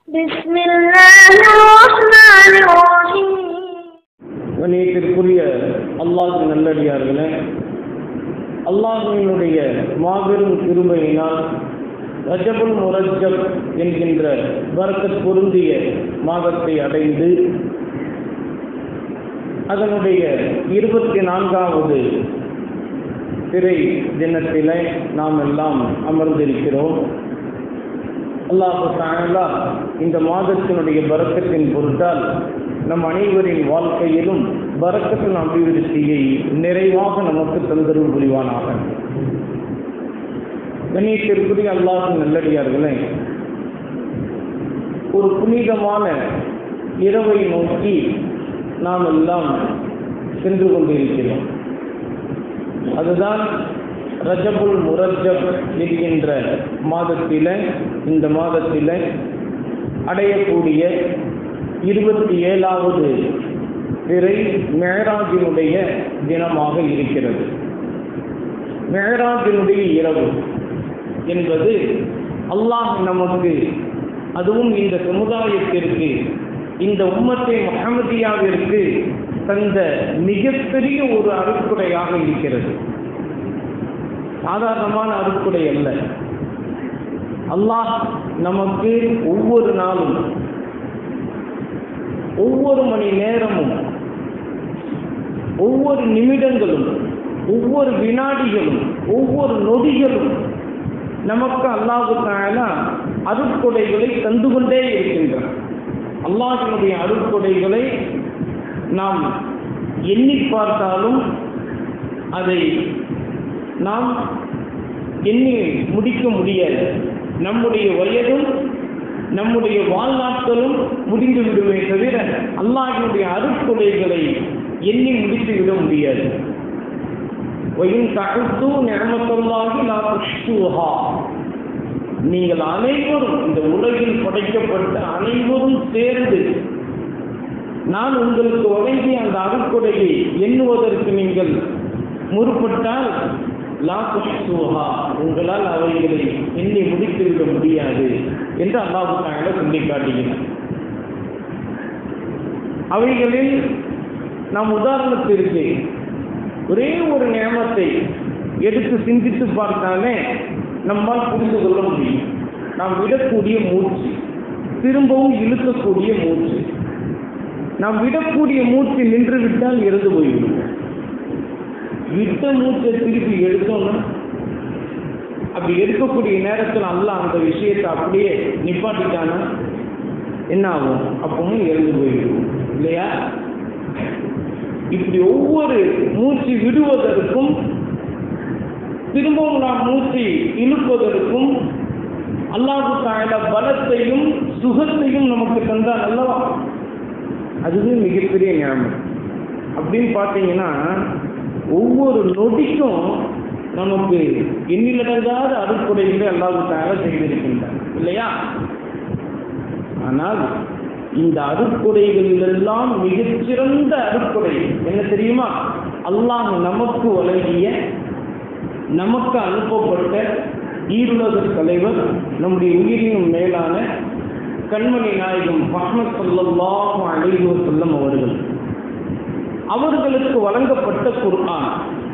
بسم الله الرحمن الرحيم கணியத்திற்குரிய அல்லாஹ் நல்லடியார்களே அல்லாஹினுடைய மாபெரும் கிருபையினால் ரஜபுல் முரஜப் என்கின்ற வரக்கத் பொருந்திய மாதத்தை அடைந்து அதனுடைய இருபத்தி நான்காவது திரை தினத்திலே நாம் எல்லாம் அமர்ந்திருக்கிறோம் அல்லாஹு தாலா இந்த மாதத்தினுடைய பரக்கத்தின் பொருட்டால் நம் அனைவரின் வாழ்க்கையிலும் பரக்கத்தின் அபிவிருத்தியை நிறைவாக நமக்கு தந்தரும் புரிவானாக கணேசத்திற்குரிய அல்லாஹ் நல்லடியார்களே ஒரு புனிதமான இரவை நோக்கி நாம் எல்லாம் சென்று கொண்டிருக்கிறோம் அதுதான் ரஜபுல் முரஜப் என்கின்ற மாதத்தில இந்த மாதத்தில அடையக்கூடிய இருபத்தி ஏழாவது பிறை மேராஜினுடைய தினமாக இருக்கிறது மேராஜினுடைய இரவு என்பது அல்லாஹ் நமக்கு அதுவும் இந்த சமுதாயத்திற்கு இந்த உம்மத்தை முகமதியாவிற்கு தந்த மிகப்பெரிய ஒரு அருக்குடையாக இருக்கிறது சாதாரணமான அருக்குடை அல்ல அல்லாஹ் நமக்கு ஒவ்வொரு நாளும் ஒவ்வொரு மணி நேரமும் ஒவ்வொரு நிமிடங்களும் ஒவ்வொரு வினாடிகளும் ஒவ்வொரு நொடிகளும் நமக்கு அல்லாஹு தாலா அருட்கொடைகளை தந்து கொண்டே இருக்கின்றன அல்லாஹினுடைய அருட்கொடைகளை நாம் எண்ணி பார்த்தாலும் அதை நாம் எண்ணி முடிக்க முடியாது நம்முடைய வயதும் நம்முடைய வாழ்நாட்களும் முடிந்து விடுமே தவிர அல்லாஹினுடைய அருட்கொலைகளை எண்ணி முடித்து விட முடியாது வயின் தகுத்து நிறமத்தல்லாகி லாஹா நீங்கள் அனைவரும் இந்த உலகில் படைக்கப்பட்ட அனைவரும் சேர்ந்து நான் உங்களுக்கு வழங்கிய அந்த அருட்கொடையை எண்ணுவதற்கு நீங்கள் முற்பட்டால் லா துஷ்டுஹா உங்களால் அவைகளை எண்ணி முடித்துவிட முடியாது என்று அல்லாஹு தாயால சொல்லி காட்டுகிறார் அவைகளில் நாம் உதாரணத்திற்கு ஒரே ஒரு நியமத்தை எடுத்து சிந்தித்து பார்த்தாலே நம்மால் புரிந்து கொள்ள முடியும் நாம் விடக்கூடிய மூச்சு திரும்பவும் இழுக்கக்கூடிய மூச்சு நாம் விடக்கூடிய மூச்சு நின்று விட்டால் இறந்து போய்விடும் விட்ட மூச்சை திருப்பி எடுத்தோம்னா அப்படி எடுக்கக்கூடிய நேரத்தில் அல்ல அந்த விஷயத்தை அப்படியே நிப்பாட்டிட்டானா என்ன ஆகும் அப்பவும் இறந்து போயிடும் இல்லையா இப்படி ஒவ்வொரு மூச்சு விடுவதற்கும் திரும்பவும் நாம் மூச்சு இழுப்பதற்கும் அல்லாஹு தாயில பலத்தையும் சுகத்தையும் நமக்கு தந்தால் அல்லவா அதுவே மிகப்பெரிய ஞாபகம் அப்படின்னு பார்த்தீங்கன்னா ஒவ்வொரு நொடிக்கும் நமக்கு எண்ணிலடங்காத அருட்கொடைகளை அல்லாஹு தாயால செய்திருக்கின்றார் இல்லையா ஆனால் இந்த அருட்கொடைகளிலெல்லாம் மிகச்சிறந்த அருட்கொடை என்ன தெரியுமா அல்லாஹ் நமக்கு வழங்கிய நமக்கு அனுப்பப்பட்ட ஈருலக தலைவர் நம்முடைய உயிரினும் மேலான கண்மணி நாயகம் மஹமத் சல்லாஹு அலைஹி வஸல்லம் அவர்கள் அவர்களுக்கு வழங்கப்பட்ட குர்ஆன்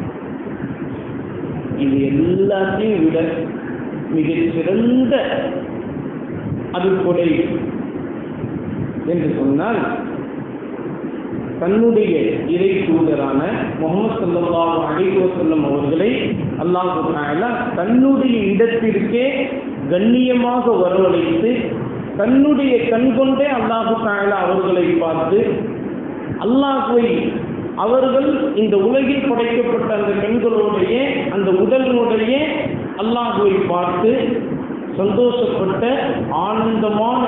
இது எல்லாத்தையும் விட மிகச் சிறந்த அருட்கொடை என்று சொன்னால் தன்னுடைய இறை தூதரான முகமது சல்லாஹ் அலிவசல்லம் அவர்களை அல்லாஹு தாலா தன்னுடைய இடத்திற்கே கண்ணியமாக வரவழைத்து தன்னுடைய கண்கொண்டே அல்லாஹு தாலா அவர்களை பார்த்து அல்லாஹுவை அவர்கள் இந்த உலகில் படைக்கப்பட்ட அந்த கண்களுடைய அந்த உடலினுடைய அல்லாஹுவை பார்த்து சந்தோஷப்பட்ட ஆனந்தமான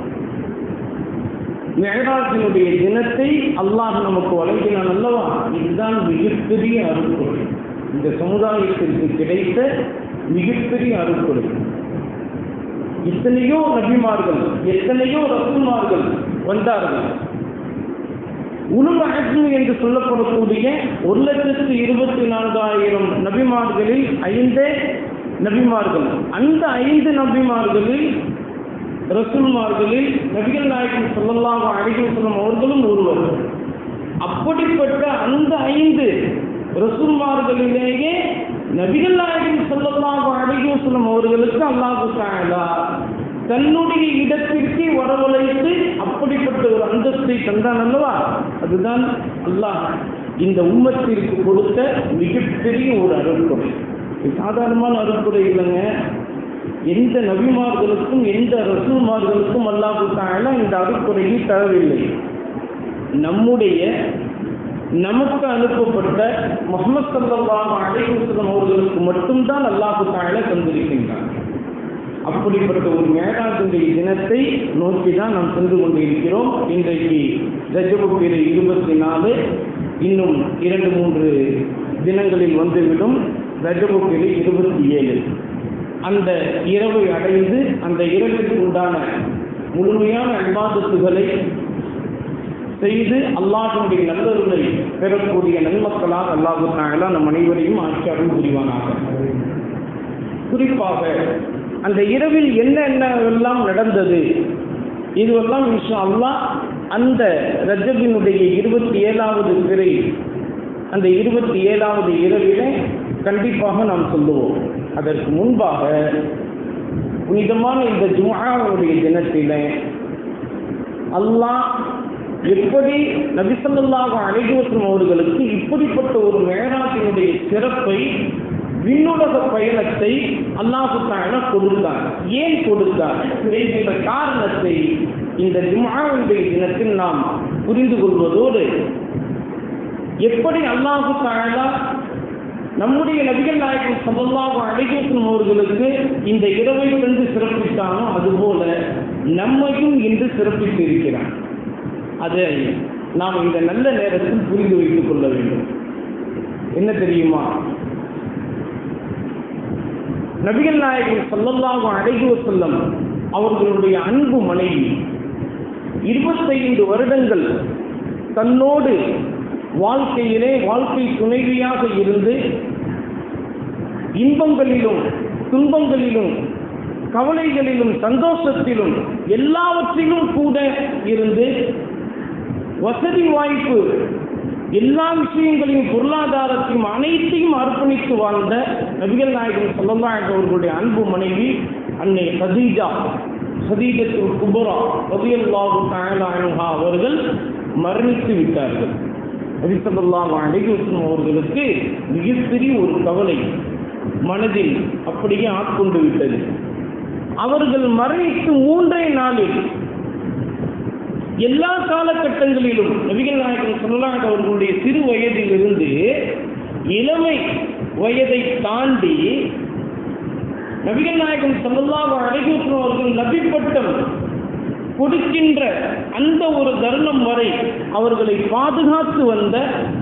மெஹராஜினுடைய தினத்தை அல்லாஹ் நமக்கு வழங்கினான் அல்லவா இதுதான் மிகப்பெரிய அருட்கொடை இந்த சமுதாயத்திற்கு கிடைத்த மிகப்பெரிய அருட்கொடை எத்தனையோ நபிமார்கள் எத்தனையோ ரசுமார்கள் வந்தார்கள் உலுல் அஜ்மு என்று சொல்லப்படக்கூடிய ஒரு லட்சத்து இருபத்தி நான்காயிரம் நபிமார்களில் ஐந்தே நபிமார்கள் அந்த ஐந்து நபிமார்களில் ரசூல்மார்களில் நபிகள் நாயகம் ஸல்லல்லாஹு அலைஹி வஸல்லம் அவர்களும் ஒருவர் அப்படிப்பட்ட அந்த ஐந்து ரசூல்மார்களிலேயே நபிகள் நாயகம் ஸல்லல்லாஹு அலைஹி வஸல்லம் அவர்களுக்கு அல்லாஹு தஆலா தன்னுடைய இடத்திற்கு வரவழைத்து அப்படிப்பட்ட ஒரு அந்தஸ்தை தந்தான் அல்லவா அதுதான் அல்லாஹ் இந்த உம்மத்திற்கு கொடுத்த மிகப்பெரிய ஒரு அருள்கொடை இது சாதாரணமான அருள்கொடை இல்லைங்க எந்த நபிமார்களுக்கும் எந்த ரசூல்மார்களுக்கும் அல்லாஹு தஆலா இந்த அருள்கொடையை தரவில்லை நம்முடைய நமக்கு அனுப்பப்பட்ட முகமது சல்லல்லாஹு அலைஹி வஸல்லம் அவர்களுக்கு மட்டும்தான் அல்லாஹு தஆலா தந்திருக்கின்றான் அப்படிப்பட்ட ஒரு மேலாஜுடைய தினத்தை நோக்கி தான் நாம் சென்று கொண்டிருக்கிறோம் இன்றைக்கு ரஜபுக்கிற இருபத்தி நாலு இன்னும் இரண்டு மூன்று தினங்களில் வந்துவிடும் ரஜபுக்கிற இருபத்தி ஏழு அந்த இரவை அடைந்து அந்த இரவிற்கு உண்டான முழுமையான அல்பாதத்துகளை செய்து அல்லாஹினுடைய நல்லருளை பெறக்கூடிய நன்மக்களாக அல்லாஹு தாயலா நம் அனைவரையும் ஆட்சியாரும் புரிவானாக குறிப்பாக அந்த இரவில் என்னென்னவெல்லாம் நடந்தது இதுவெல்லாம் இன்ஷா அல்லாஹ் அந்த ரஜபினுடைய இருபத்தி ஏழாவது பிறை அந்த இருபத்தி ஏழாவது இரவிலே கண்டிப்பாக நாம் சொல்லுவோம் அதற்கு முன்பாக புனிதமான இந்த ஜுமாவுடைய தினத்திலே அல்லாஹ் எப்படி நபிசல்லாக அழைகுவசம் அவர்களுக்கு இப்படிப்பட்ட ஒரு மேராட்டினுடைய சிறப்பை விண்ணுலக பயணத்தை அல்லாஹு தான கொடுத்தார் ஏன் கொடுத்தார் என்கின்ற காரணத்தை இந்த ஜுமாவுடைய தினத்தில் நாம் புரிந்து கொள்வதோடு எப்படி அல்லாஹு தாலா நம்முடைய நபிகள் நாயகம் சல்லல்லாஹு அலைஹி வஸல்லம் அவர்களுக்கு இந்த இரவை கண்டு சிறப்பித்தானோ அதுபோல நம்மையும் இன்று சிறப்பித்து இருக்கிறான் அதை நாம் இந்த நல்ல நேரத்தில் புரிந்து வைத்துக் கொள்ள வேண்டும் என்ன தெரியுமா நபிகள் நாயகம் சல்லல்லாஹு அலைஹி வஸல்லம் அவர்களுடைய அன்பு மனைவி இருபத்தைந்து வருடங்கள் தன்னோடு வாழ்க்கையிலே வாழ்க்கை துணைவியாக இருந்து இன்பங்களிலும் துன்பங்களிலும் கவலைகளிலும் சந்தோஷத்திலும் எல்லாவற்றிலும் கூட இருந்து வசதி வாய்ப்பு எல்லா விஷயங்களையும் பொருளாதாரத்தையும் அனைத்தையும் அர்ப்பணித்து வாழ்ந்த நபிகள் நாயகம் சொல்லல்லாஹ் அவர்களுடைய அன்பு மனைவி அன்னை ஹதீஜா ஹதீஜத்துல் குபரா ரபியல்லாஹு தஆலா அன்ஹா அவர்கள் மரணித்து விட்டார்கள் நபிசல்லாஹு அலைஹி வஸல்லம் அவர்களுக்கு மிகப்பெரிய ஒரு கவலை மனதில் அப்படியே ஆட்கொண்டு விட்டது அவர்கள் மரணித்து மூன்றே நாளில் எல்லா காலகட்டங்களிலும் நபிகள் நாயகம் சொல்லலாக அவர்களுடைய சிறு வயதிலிருந்து இளமை வயதை தாண்டி நபிகள் நாயகம் சொல்லலாக அழைக்கும் அவர்கள் நபிப்பட்டம் கொடுக்கின்ற அந்த ஒரு தருணம் வரை அவர்களை பாதுகாத்து வந்த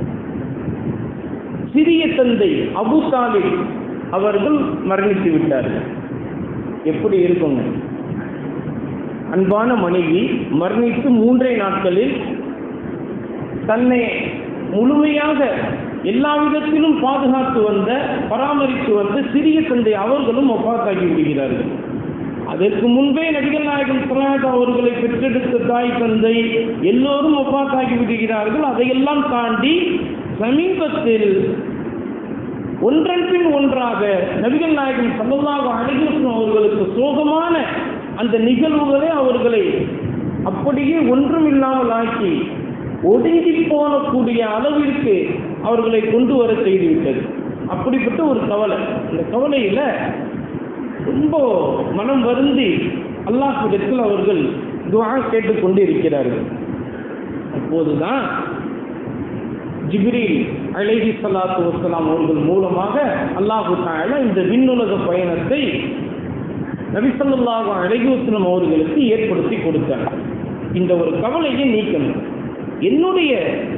சிறிய தந்தை அபு தாலிப் அவர்கள் மரணித்து விட்டார்கள் எப்படி இருக்குங்க அன்பான மனைவி மரணித்து மூன்றே நாட்களில் தன்னை முழுமையாக எல்லா விதத்திலும் பாதுகாத்து வந்த பராமரித்து வந்த சிறிய தந்தை அவர்களும் ஒப்பாத்தாக்கி விடுகிறார்கள் அதற்கு முன்பே நடிகர் நாயகன் சுராஜ் அவர்களை பெற்றெடுத்த தாய் தந்தை எல்லோரும் ஒப்பாத்தாக்கி விடுகிறார்கள் அதையெல்லாம் தாண்டி சமீபத்தில் ஒன்றன் பின் ஒன்றாக நபிகள் நாயகன் சல்லல்லாஹு அலைஹி வஸல்லம் அவர்களுக்கு சோகமான அந்த நிகழ்வுகளே அவர்களை அப்படியே ஒன்றும் இல்லாமல் ஆக்கி ஒடுங்கி போகக்கூடிய அளவிற்கு அவர்களை கொண்டு வர செய்துவிட்டது அப்படிப்பட்ட ஒரு கவலை அந்த கவலையில ரொம்ப மனம் வருந்தி அல்லாஹ்விடத்தில் அவர்கள் துவா கேட்டுக்கொண்டு இருக்கிறார்கள் அப்போதுதான் ஜிப்ரீல் அலைஹி ஸலாத்து வஸ்ஸலாம் அவர்கள் மூலமாக அல்லாஹு தஆலா இந்த விண்ணுலக பயணத்தை நபி ஸல்லல்லாஹு அலைஹி வஸல்லம் அவர்களுக்கு ஏற்படுத்தி கொடுத்தார் இந்த ஒரு கவலையை நீக்கணும் என்னுடைய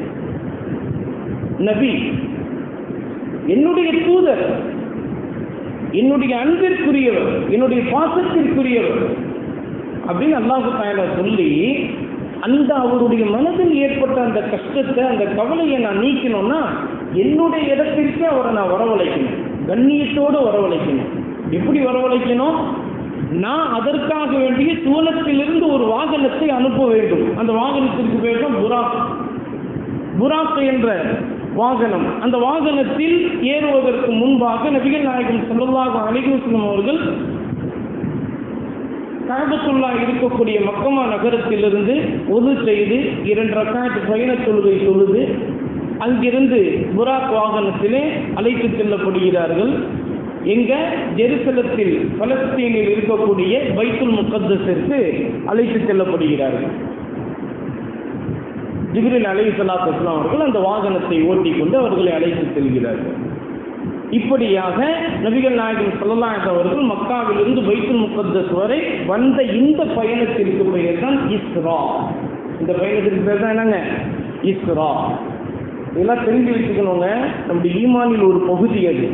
நபி என்னுடைய தூதர் என்னுடைய அன்பிற்குரியவர் என்னுடைய பாசத்திற்குரியவர் அப்படின்னு அல்லாஹு தாயலா சொல்லி அந்த அவருடைய மனதில் ஏற்பட்ட அந்த கஷ்டத்தை அந்த கவலையை நான் நீக்கணும்னா என்னுடைய இடத்திற்கு அவரை நான் வரவழைக்கணும் கண்ணியத்தோடு வரவழைக்கணும் எப்படி வரவழைக்கணும் நான் அதற்காக வேண்டிய சுவனத்திலிருந்து ஒரு வாகனத்தை அனுப்ப வேண்டும் அந்த வாகனத்திற்கு பேர் தான் புராக் புராக் என்ற வாகனம் அந்த வாகனத்தில் ஏறுவதற்கு முன்பாக நபிகள் நாயகம் ஸல்லல்லாஹு அலைஹி வஸல்லம் அவர்கள் காபத்துல்லா இருக்கக்கூடிய மக்கமா நகரத்திலிருந்து ஒது செய்து இரண்டு ரக்காயத்து பயண தொழுகை தொழுது அங்கிருந்து புராக் வாகனத்திலே அழைத்து செல்லப்படுகிறார்கள் எங்க ஜெருசலத்தில் பலஸ்தீனில் இருக்கக்கூடிய பைத்துல் முகத்தஸிற்கு அழைத்து செல்லப்படுகிறார்கள் ஜிப்ரில் அலை சலாத்து வஸ்லாம் அவர்கள் அந்த வாகனத்தை ஓட்டிக் கொண்டு அவர்களை அழைத்து செல்கிறார்கள் இப்படியாக நபிகள் நாயகம் ஸல்லல்லாஹு அவர்கள் மக்காவிலிருந்து பைத்துல் முகத்தஸ் வரை வந்த இந்த பயணத்திற்கு பெயர் தான் இஸ்ரா இந்த பயணத்திற்கு பேர் தான் என்னங்க இஸ்ரா இதெல்லாம் தெரிஞ்சு வச்சுக்கணுங்க நம்முடைய ஈமானில் ஒரு பகுதி அது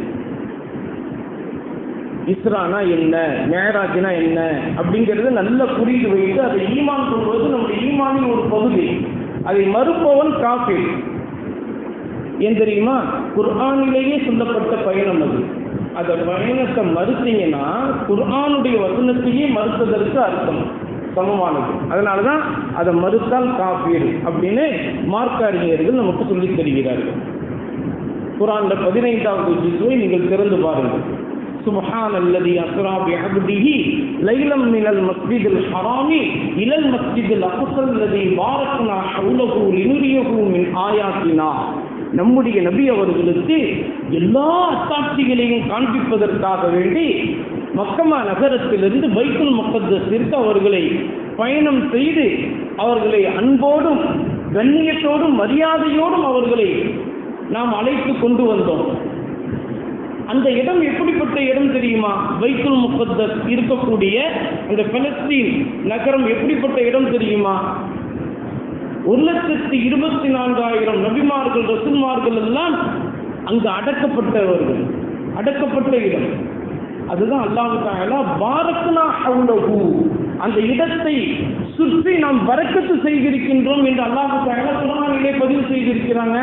இஸ்ரானா என்ன மேராஜ்னா என்ன அப்படிங்கிறது நல்ல புரிந்து வைத்து அதை ஈமான் சொல்வது நம்முடைய ஈமானின் ஒரு பகுதி அதை மறுப்பவன் காஃபிர் ஏன் தெரியுமா குர்ஆனிலேயே சொல்லப்பட்ட பயணம் அது அந்த பயணத்தை மறுத்தீங்கன்னா குர்ஆனுடைய வசனத்தையே மறுத்ததற்கு அர்த்தம் சமமானது அதனால தான் அதை மறுத்தால் காஃபீர் அப்படின்னு மார்க்க அறிஞர்கள் நமக்கு சொல்லித் தருகிறார்கள் குர்ஆன்ல பதினைந்தாவது ஜிசுவை நீங்கள் திறந்து பாருங்கள் سبحان الذي أسرى بعبده ليلا من المسجد الحرام إلى المسجد الأقصى الذي باركنا حوله لنريه من آياتنا நம்முடைய நபி அவர்களுக்கு எல்லா அத்தாட்சிகளையும் காண்பிப்பதற்காக வேண்டி மக்கமா நகரத்திலிருந்து பைத்துல் முகத்தஸிற்கு அவர்களை பயணம் செய்து அவர்களை அன்போடும் கண்ணியத்தோடும் மரியாதையோடும் அவர்களை நாம் அழைத்து கொண்டு வந்தோம் அந்த இடம் எப்படிப்பட்ட இடம் தெரியுமா பைத்துல் முகத்தஸ் இருக்கக்கூடிய அந்த பலஸ்தீன் நகரம் எப்படிப்பட்ட இடம் தெரியுமா ஒரு லட்சத்தி இருபத்தி நான்காயிரம் நபிமார்கள் ரசுல்மார்கள் எல்லாம் அங்கு அடக்கப்பட்டவர்கள் அடக்கப்பட்ட இடம் அதுதான் அல்லாஹு தாலா பாரத்னா ஹவுலஹு அந்த இடத்தை சுற்றி நாம் பறக்கத்து செய்திருக்கின்றோம் என்று அல்லாஹு தாலா குரானிலே பதிவு செய்திருக்கிறாங்க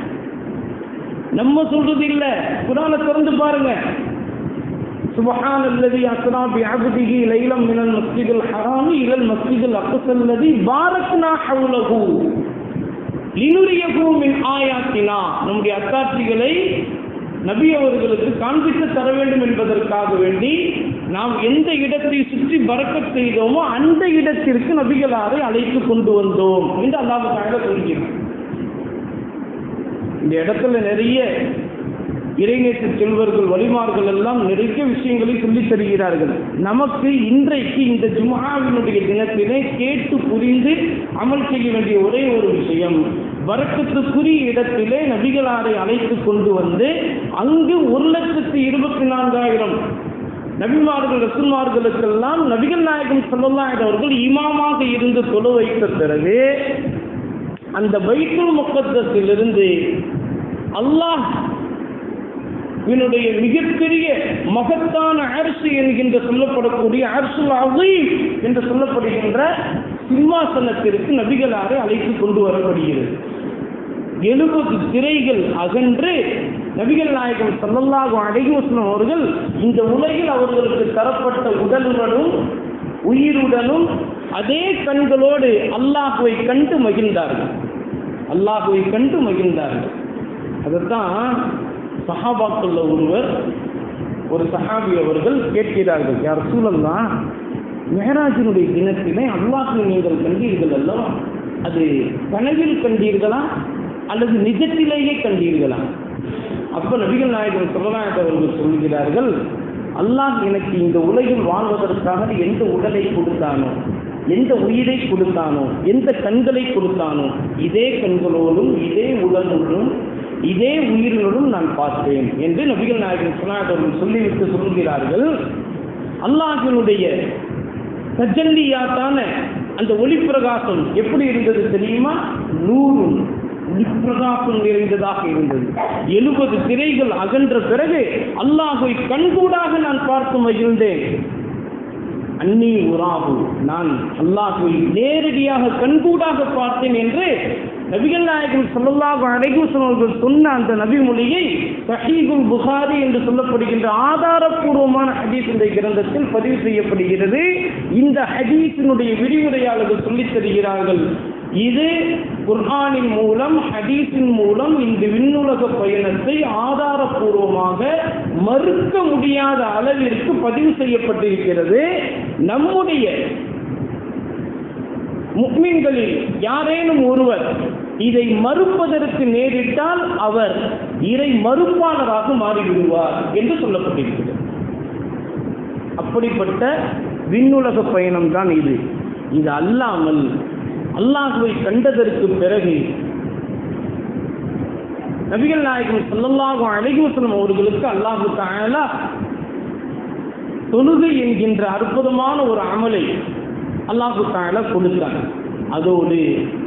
நம்ம சொல்றது இல்ல குரானை திறந்து பாருங்க سبحان الذي أسرى بعبده ليلا من المسجد الحرام إلى المسجد الأقصى الذي باركنا حوله لنريه من آياتنا நம்முடைய அத்தாட்சிகளை நபி அவர்களுக்கு காண்பித்து தர வேண்டும் என்பதற்காக வேண்டி நாம் எந்த இடத்தை சுற்றி பறக்கச் செய்தோமோ அந்த இடத்திற்கு நபிகளாரை அழைத்து கொண்டு வந்தோம் என்று அல்லாஹ் தாயால சொல்கிறார் இந்த இடத்துல நிறைய இறைநேற்று செல்வர்கள் வழிமார்கள் எல்லாம் நிறைய விஷயங்களை சொல்லித் தருகிறார்கள் நமக்கு இன்றைக்கு இந்த ஜும்ஆவினுடைய தினத்திலே கேட்டு புரிந்து அமல் செய்ய வேண்டிய ஒரே ஒரு விஷயம் வரக்கத்துக்குரிய இடத்திலே நபிகளாரை அழைத்து கொண்டு வந்து அங்கு ஒரு லட்சத்தி இருபத்தி நான்காயிரம் நபிமார்கள் ரசுல்மார்களுக்கெல்லாம் நபிகள் நாயகம் சொல்லல்லாயிரம் அவர்கள் இமாமாக இருந்து தொழு வைத்த பிறகு அந்த பைத்துல் முக்கத்திலிருந்து அல்லாஹ் இவனுடைய மிகப்பெரிய மகத்தான அரசு என்கின்ற சொல்லப்படக்கூடிய அரசுல் அசீம் என்று சொல்லப்படுகின்ற சிம்மாசனத்திற்கு நபிகளாரை அழைத்து கொண்டு வரப்படுகிறது எழுபது திரைகள் அகன்று நபிகள் நாயகம் சல்லல்லாஹு அலைஹி வஸல்லம் அவர்கள் இந்த உலகில் அவர்களுக்கு தரப்பட்ட உடலுடனும் உயிருடனும் அதே கண்களோடு அல்லாஹுவை கண்டு மகிழ்ந்தார்கள் அல்லாஹுவை கண்டு மகிழ்ந்தார்கள் அதைத்தான் சஹாபாக்கள்ல ஒருவர் ஒரு சஹாபி அவர்கள் கேட்கிறார்கள் யார் சூழல்லா மெஹராஜினுடைய தினத்திலே அல்லாஹை நீங்கள் கண்டீர்கள் அல்லவா அது கனவில் கண்டீர்களா அல்லது நிஜத்திலேயே கண்டீர்களா அப்ப நபிகள் நாயகன் சொல்லலாயத் அவர்கள் சொல்கிறார்கள் அல்லாஹ் எனக்கு இந்த உலகில் வாழ்வதற்காக எந்த உடலை கொடுத்தானோ எந்த உயிரை கொடுத்தானோ எந்த கண்களை கொடுத்தானோ இதே கண்களோடும் இதே உடலுடனும் இதே உயிரினுடன் நான் பார்த்தேன் என்று நபிகள் நாயகன் சொன்னார் அவர்கள் சொல்லிவிட்டு சொல்கிறார்கள் அல்லாஹினுடைய தஜல்லியாத்தான அந்த ஒளிப்பிரகாசம் எப்படி இருந்தது தெரியுமா நூறு ஒளிப்பிரகாசம் நிறைந்ததாக இருந்தது எழுபது திரைகள் அகன்ற பிறகு அல்லாஹை கண்கூடாக நான் பார்த்து மகிழ்ந்தேன் அன்னி உராகு நான் அல்லாஹுவை நேரடியாக கண்கூடாக பார்த்தேன் என்று நபிகள் நாயகம் ஸல்லல்லாஹு அலைஹி வஸல்லம் அவர்கள் சொன்ன அந்த நபி மொழியை சஹீகுல் புகாரி என்று சொல்லப்படுகின்ற ஆதாரப்பூர்வமான ஹதீஸ் இந்த கிரந்தத்தில் பதிவு செய்யப்படுகிறது இந்த ஹதீஸினுடைய விரிவுரையாளர்கள் சொல்லித் தருகிறார்கள் இது குர்ஆனின் மூலம் ஹதீஸின் மூலம் இந்த விண்ணுலக பயணத்தை ஆதாரப்பூர்வமாக மறுக்க முடியாத அளவிற்கு பதிவு செய்யப்பட்டிருக்கிறது நம்முடைய முக்மீன்களில் யாரேனும் ஒருவர் இதை மறுப்பதற்கு நேரிட்டால் அவர் இறை மறுப்பாளராக மாறிவிடுவார் என்று சொல்லப்பட்டிருக்கிறது அப்படிப்பட்ட விண்ணுலக பயணம் தான் இது இது அல்லாமல் அல்லாஹுவை கண்டதற்கு பிறகு நபிகள் நாயகம் ஸல்லல்லாஹு அலைஹி வஸல்லம் அவர்களுக்கு அல்லாஹு தஆலா தொழுகை என்கின்ற அற்புதமான ஒரு அமலை அல்லாஹு தஆலா கொடுத்தாங்க அதோடு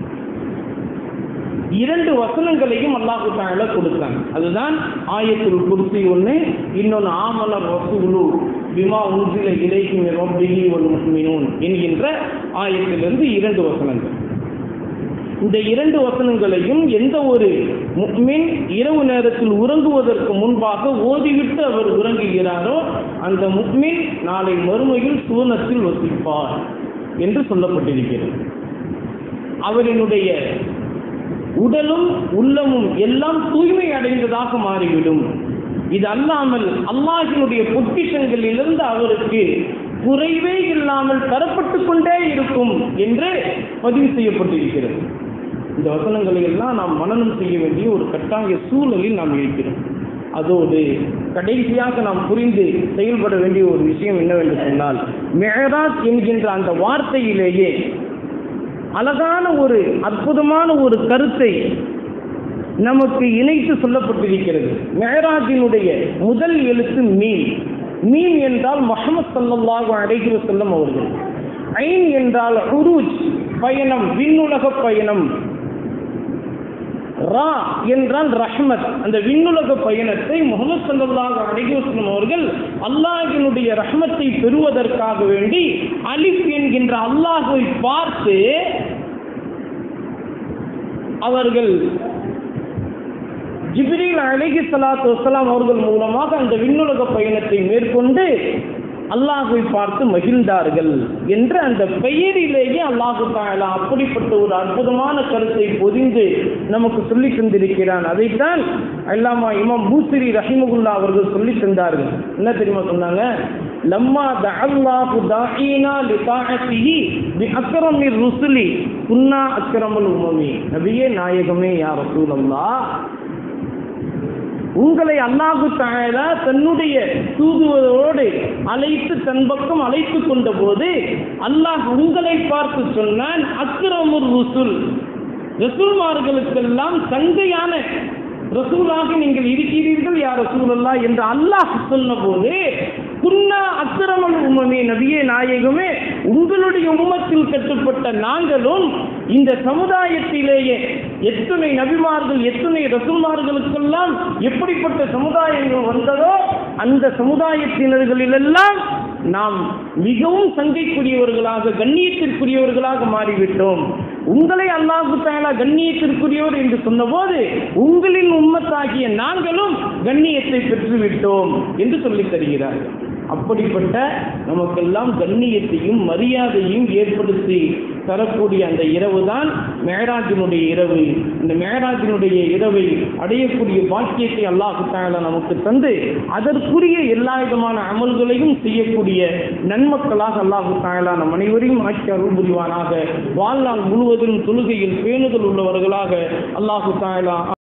இரண்டு வசனங்களையும் அல்லாஹு தஆலா கொடுத்தாங்க அதுதான் ஆயத்துல் குர்சி ஒன்று இன்னொன்று ஆமன ரசூலு பிமா உன்சில இலைஹி மின் ரப்பிஹி வல் முஃமினூன் என்கின்ற ஆயத்திலிருந்து இரண்டு வசனங்கள் இந்த இரண்டு வசனங்களையும் எந்த ஒரு முக்மின் இரவு நேரத்தில் உறங்குவதற்கு முன்பாக ஓதிவிட்டு அவர் உறங்குகிறாரோ அந்த முக்மின் நாளை மறுமையில் சுவனத்தில் வசிப்பார் என்று சொல்லப்பட்டிருக்கிறது அவரினுடைய உடலும் உள்ளமும் எல்லாம் தூய்மை அடைந்ததாக மாறிவிடும் இது அல்லாமல் அல்லாஹினுடைய பொக்கிஷங்களிலிருந்து அவருக்கு குறைவே இல்லாமல் தரப்பட்டு கொண்டே இருக்கும் என்று பதிவு செய்யப்பட்டிருக்கிறது இந்த வசனங்களை எல்லாம் நாம் மனனம் செய்ய வேண்டிய ஒரு கட்டாய சூழலில் நாம் இருக்கிறோம் அதோடு கடைசியாக நாம் புரிந்து செயல்பட வேண்டிய ஒரு விஷயம் என்னவென்று சொன்னால் மெஹராத் என்கின்ற அந்த வார்த்தையிலேயே அழகான ஒரு அற்புதமான ஒரு கருத்தை நமக்கு இணைத்து சொல்லப்பட்டிருக்கிறது மெஹராஜினுடைய முதல் எழுத்து மீன் மீன் என்றால் முகமது சல்லல்லாஹு அலைஹி வஸல்லம் அவர்கள் ஐன் என்றால் உருஜ் பயணம் விண்ணுலக பயணம் ரா என்றால் ரஹ்மத் அந்த விண்ணுலக பயணத்தை முகமது சல்லல்லாஹு அலைஹி வஸல்லம் அவர்கள் அல்லாஹினுடைய ரஹ்மத்தை பெறுவதற்காக வேண்டி அலிஃப் என்கின்ற அல்லாஹை பார்த்து அவர்கள் ஜிப்ரீல் அலைஹி ஸலாத்து வஸலாம் அவர்கள் மூலமாக அந்த விண்ணுலக பயணத்தை மேற்கொண்டு அல்லாஹை பார்த்து மகிழ்ந்தார்கள் என்ற அந்த பெயரிலேயே அல்லாஹு தாலா அப்படிப்பட்ட ஒரு அற்புதமான கருத்தை பொதிந்து நமக்கு சொல்லி தந்திருக்கிறான் அதைத்தான் அல்லாமா இமாம் பூசிரி ரஹிமகுல்லா அவர்கள் சொல்லி தந்தார்கள் என்ன தெரியுமா சொன்னாங்க லம்மா தஅல்லாஹு தாஈனா லிதாஅத்திஹி பி அக்ரமிர் ருசுலி குன்னா அக்ரமுல் உமமி நபியே நாயகமே யா ரசூலல்லாஹ் உங்களை அல்லாஹு தாலா தன்னுடைய தூதுவதோடு அழைத்து தன் பக்கம் அழைத்து கொண்ட போது அல்லாஹ் உங்களை பார்த்து சொன்னான் அக்ரமுர் ருசுல் ரசூல்மார்களுக்கெல்லாம் சங்கையான ரசூலாக நீங்கள் இருக்கிறீர்கள் யார் ரசூலல்லா என்று அல்லாஹ் சொன்ன போது குன்னா அக்கிரமல் உமமே நபியே நாயகமே உங்களுடைய உம்மத்தில் கட்டுப்பட்ட நாங்களும் இந்த சமுதாயத்திலேயே எத்தனை நபிமார்கள் எத்தனை ரசூல்மார்களுக்கெல்லாம் எப்படிப்பட்ட சமுதாயங்கள் வந்ததோ அந்த சமுதாயத்தினர்களிலெல்லாம் நாம் மிகவும் சங்கைக்குரியவர்களாக கண்ணியத்திற்குரியவர்களாக மாறிவிட்டோம் உங்களை அல்லாஹு தாலா கண்ணியத்திற்குரியவர் என்று சொன்னபோது உங்களின் உம்மத்தாகிய நாங்களும் கண்ணியத்தை பெற்றுவிட்டோம் என்று சொல்லித் தருகிறார்கள் அப்படிப்பட்ட நமக்கெல்லாம் கண்ணியத்தையும் மரியாதையும் ஏற்படுத்தி தரக்கூடிய அந்த இரவு தான் மேராஜினுடைய இரவு இந்த மேராஜினுடைய இரவை அடையக்கூடிய பாக்கியத்தை அல்லாஹு தாலா நமக்கு தந்து அதற்குரிய எல்லா விதமான அமல்களையும் செய்யக்கூடிய நன்மக்களாக அல்லாஹு தாலா நம் அனைவரையும் ஆட்சி அருள் புரிவானாக வாழ்நாள் முழுவதும் தொழுகையில் பேணுதல் உள்ளவர்களாக அல்லாஹு தாலா